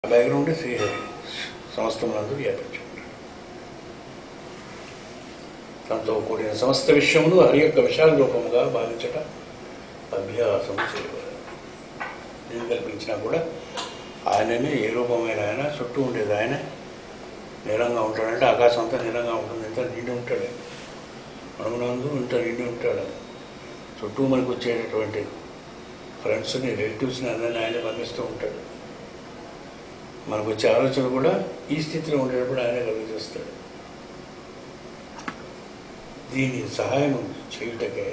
background Srihari సమస్తమునందు వ్యాపించి ఉంటాడు తనతో కూడిన సమస్త విషయమును హరి యొక్క విశాల రూపముగా భావించట అభ్యాసము చేయవాలి నేను కల్పించినా కూడా ఆయననే ఏ రూపమైన ఆయన చుట్టూ ఉండేది ఆయన నీలంగా ఉంటాడంటే ఆకాశం అంతా నీలంగా ఉంటుంది ఇంత నిండి ఉంటాడు మనమునందు ఇంత నిండి ఉంటాడు చుట్టూ మనకు వచ్చేటటువంటి ఫ్రెండ్స్ని రిలేటివ్స్ని అందరినీ ఆయన పంపిస్తూ ఉంటాడు మనకు వచ్చే ఆలోచన కూడా ఈ స్థితిలో ఉండేటప్పుడు ఆయన కలిగజేస్తాడు దీని సహాయం చేయుటకే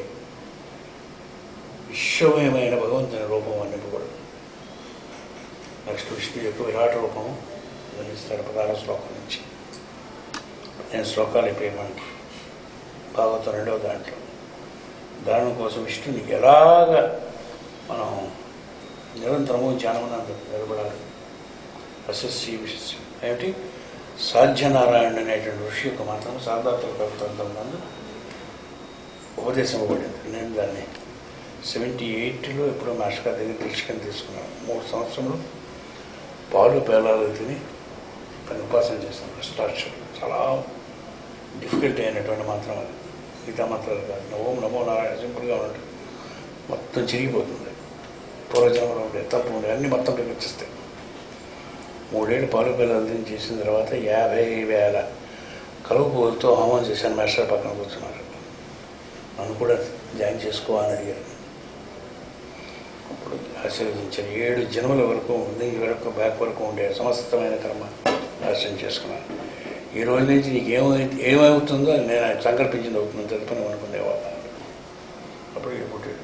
విశ్వమయమైన భగవంతుని రూపం అనిపబడు నెక్స్ట్ విష్ణు యొక్క విరాట రూపము వర్ణిస్తారు ప్రధాన శ్లోకం నుంచి నేను శ్లోకాలు అయిపోయి మనకి భాగవతం రెండవ దాంట్లో దాని కోసం విష్ణుని ఎలాగ మనం నిరంతరము ధ్యానమునందు నిలబడాలి అశస్సి విశస్సి ఏమిటి సాధ్యనారాయణ అనేటువంటి ఋషి యొక్క మాత్రం సాధారణ కవిత్వం నందు ఉపదేశింపబడింది నేను దాన్ని సెవెంటీ ఎయిట్లో ఎప్పుడో మాస్టర్ గారి దగ్గర తెలుసుకొని తీసుకున్నాను మూడు సంవత్సరంలో పాలు పేలాలు తిని దాన్ని ఉపాసన చేస్తాను స్టార్చర్ చాలా డిఫికల్ట్ అయినటువంటి మంత్రం అది మిగతా మంత్రాలు కాదు ఓం నమో నారాయణ సింపుల్గా ఉన్నట్టు మొత్తం చిరిగిపోతుంది పూర్వజన్మలో ఉండే తప్పు ఉండే అన్నీ మొత్తం వచ్చేస్తాయి మూడేళ్ళు పాలు పిల్లలు దిని చేసిన తర్వాత యాభై వేల కలుపు పువ్వులతో హోమం చేశాను మాస్టర్ పక్కన కూర్చున్నారు నన్ను కూడా జాయిన్ చేసుకో అని అడిగారు అప్పుడు ఆశీర్వదించారు ఏడు జన్మల వరకు ఉంది వరకు బ్యాక్ వరకు ఉండే సమస్తమైన కర్మ నాశనం చేసుకున్నాను ఈ రోజు నుంచి నీకు ఏమై ఏమవుతుందో అది నేను సంకల్పించింది అవుతుంది తదుపరి అనుకునేవాళ్ళ అప్పుడు వీడు పుట్టాడు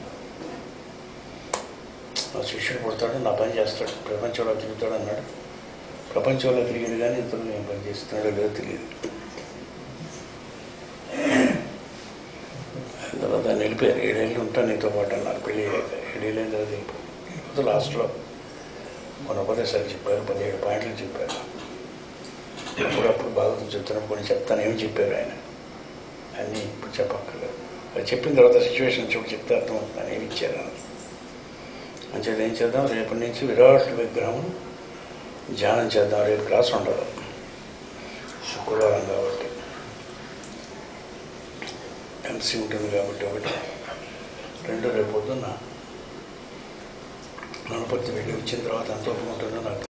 నా శిష్యుడు పుడతాడు నా పని చేస్తాడు ప్రపంచంలో తిరుగుతాడు అన్నాడు ప్రపంచంలో తిరిగింది కానీ ఇతరులు ఏం పని చేస్తున్నాడో లేదో తెలియదు తర్వాత ఆయన వెళ్ళిపోయారు ఏడేళ్ళు ఉంటాను నీతో పాటు అన్నారు పెళ్ళి అయ్యాక ఏడేళ్ళు అయిన తర్వాత వెళ్ళిపోయారు లాస్ట్లో కొన్ని ఉపదేశాలు చెప్పారు పదిహేడు పాయింట్లు చెప్పారు అప్పుడప్పుడు భాగవతం చెప్తున్నాం కొన్ని చెప్తాను ఏమి చెప్పారు ఆయన అన్నీ ఇప్పుడు చెప్పక్కర్లేదు అది చెప్పిన తర్వాత సిచ్యువేషన్ చూపు చెప్తే అర్థమవుతుంది ఏమి ఇచ్చారు అని అంచేది ఏం చేద్దాం రేపటి నుంచి విరాట్ విగ్రహం ధ్యానం చేద్దాం రేపు క్లాస్ ఉండదు శుక్రవారం కాబట్టి ఎంసీ ఉంటుంది కాబట్టి ఒకటి రెండు రేపు పొద్దున్న గణపతి వెళ్ళి వచ్చిన తర్వాత ఎంత ఓపిక ఉంటుందో నాకు